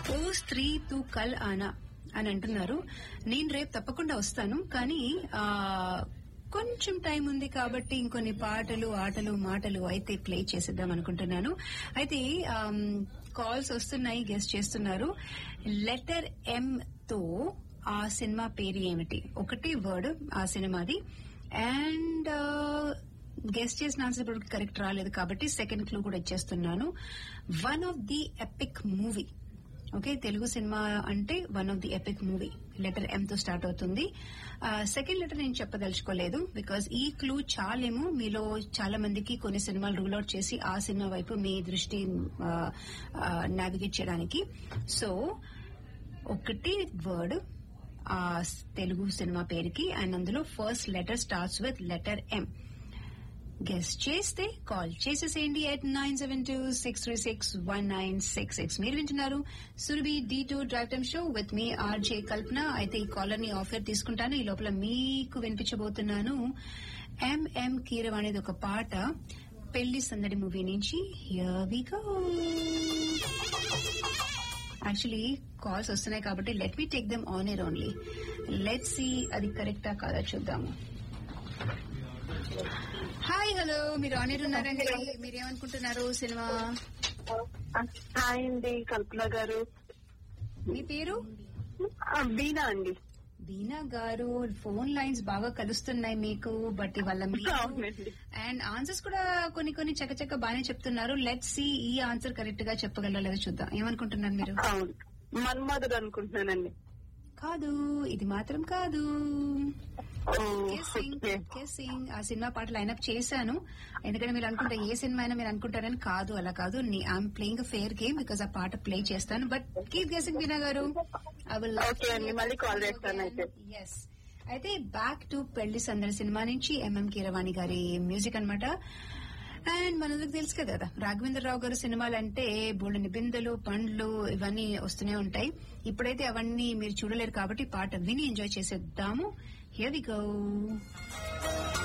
ఓ స్త్రీ తూ కల్ ఆనా అని అంటున్నారు నేను రేపు తప్పకుండా వస్తాను కానీ ఆ కొంచెం టైం ఉంది కాబట్టి ఇంకొన్ని పాటలు ఆటలు మాటలు అయితే ప్లే చేసేద్దాం అనుకుంటున్నాను అయితే కాల్స్ వస్తున్నాయి గెస్ట్ చేస్తున్నారు లెటర్ ఎం తో ఆ సినిమా పేరు ఏమిటి ఒకటి వర్డ్ ఆ సినిమాది అండ్ గెస్ట్ చేసిన ఆన్సర్ ఇప్పుడు కరెక్ట్ రాలేదు కాబట్టి సెకండ్ క్లూ కూడా ఇచ్చేస్తున్నాను one of the epic movie okay Telugu cinema అంటే one of the epic movie letter M తో స్టార్ట్ అవుతుంది సెకండ్ లెటర్ నేను చెప్పదలుచుకోలేదు బికాస్ ఈ క్లూ చాలేమో మీలో చాలా మందికి కొన్ని సినిమాలు రూల్ అవుట్ చేసి ఆ సినిమా వైపు మీ దృష్టి నావిగేట్ చేయడానికి సో ఒకటి వర్డ్ ఆ తెలుగు సినిమా పేరుకి అండ్ అందులో first letter starts with letter M guess చేస్తే కాల్ చేసేసేయండి at nine seven two six three six one nine six six మీరు వింటున్నారు Surabhi D two drive time show with me RJ Kalpana అయితే ఈ కాలర్ ని ఆఫర్ తీసుకుంటాను ఈ లోపల మీకు వినిపించబోతున్నాను ఎంఎం కీరవాణిది ఒక పాట పెళ్లి సందడి మూవీ నుంచి యాక్చువల్లీ కాల్స్ వస్తున్నాయి కాబట్టి let me take them on air only let see అది కరెక్టా కాదా చూద్దాము హాయ్ హలో మీరు ఆన్ ఎయిర్ ఉన్నారండి మీరేమనుకుంటున్నారు సినిమా హాయ్ అండి కల్పన గారు మీ పేరు ఆ, వీణా అండి బీనా గారు ఫోన్ లైన్స్ బాగా కలుస్తున్నాయి మీకు బట్ ఇవాళ మీకు అవునండి అండ్ ఆన్సర్స్ కూడా కొన్ని కొన్ని చకచక బాగానే చెప్తున్నారు లెట్ సి ఈ ఆన్సర్ కరెక్ట్ గా చెప్పగలరా లేదో చూద్దాం ఏమనుకుంటున్నారు మీరు అవును మన్మధుడు అనుకుంటున్నానండి కాదు ఇది మాత్రం కాదు ఓ, కిస్సింగ్ ఓకే. కిస్సింగ్ ఆ సినిమా పాట లైన్అప్ చేశాను ఎందుకంటే మీరు అనుకుంటారు ఏ సినిమా అయినా మీరు అనుకుంటారని కాదు అలా కాదు I'm playing fair game because ఆ పాట ప్లే చేస్తాను బట్ కీప్ గెసింగ్ బీనా గారు I will love okay to అండి, hear మళ్ళీ from call you చేస్తాను again. అయితే. Yes. అయితే back to Pelli Sandadi cinema నుంచి ఎంఎం కీరవాణి గారి మ్యూజిక్ అన్నమాట అండ్ మనందరికి తెలుసు కదా రాఘవేంద్రరావు గారు సినిమాలు అంటే బోళ్ళు నిబిందలు పండ్లు ఇవన్నీ వస్తూనే ఉంటాయి ఇప్పుడైతే అవన్నీ మీరు చూడలేరు కాబట్టి పాట విని ఎంజాయ్ చేసేద్దాము హియర్ వి గో